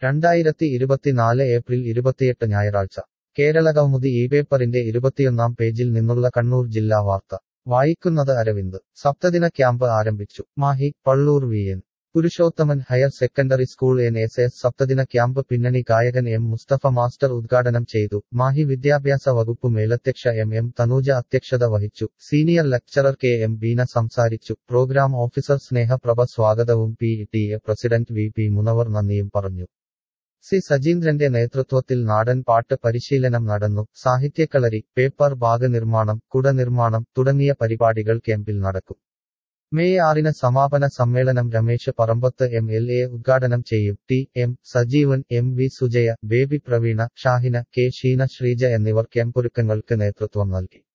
രണ്ടായിരത്തി ഇരുപത്തിനാല് ഏപ്രിൽ ഇരുപത്തിയെട്ട് ഞായറാഴ്ച കേരള കൗമുദി ഈ പേപ്പറിന്റെ ഇരുപത്തിയൊന്നാം പേജിൽ നിന്നുള്ള കണ്ണൂർ ജില്ലാ വാർത്ത വായിക്കുന്നത് അരവിന്ദ് സപ്തദിന ക്യാമ്പ് ആരംഭിച്ചു Mahe Pallur V N Purushothaman higher secondary school N S S സപ്തദിന ക്യാമ്പ് പിന്നണി ഗായകൻ എം മുസ്തഫ മാസ്റ്റർ ഉദ്ഘാടനം ചെയ്തു മാഹി വിദ്യാഭ്യാസ വകുപ്പ് മേലധ്യക്ഷ എം എം തനൂജ അധ്യക്ഷത വഹിച്ചു senior lecturer K M Beena സംസാരിച്ചു പ്രോഗ്രാം ഓഫീസർ സ്നേഹപ്രഭ സ്വാഗതവും P T A president V P Munavar നന്ദിയും പറഞ്ഞു സി സജീന്ദ്രന്റെ നേതൃത്വത്തിൽ നാടൻ പാട്ട് പരിശീലനം നടന്നു സാഹിത്യക്കളരി പേപ്പർ ബാഗ് നിർമ്മാണം കുട നിർമ്മാണം തുടങ്ങിയ പരിപാടികൾ ക്യാമ്പിൽ നടക്കും മെയ് ആറിന് സമാപന സമ്മേളനം Ramesh Parambath M L A ഉദ്ഘാടനം ചെയ്യും T M Sajeevan M V Sujaya Baby Praveena Shahina K Sheena Sreeja എന്നിവർ ക്യാമ്പൊരുക്കങ്ങൾക്ക് നേതൃത്വം നൽകി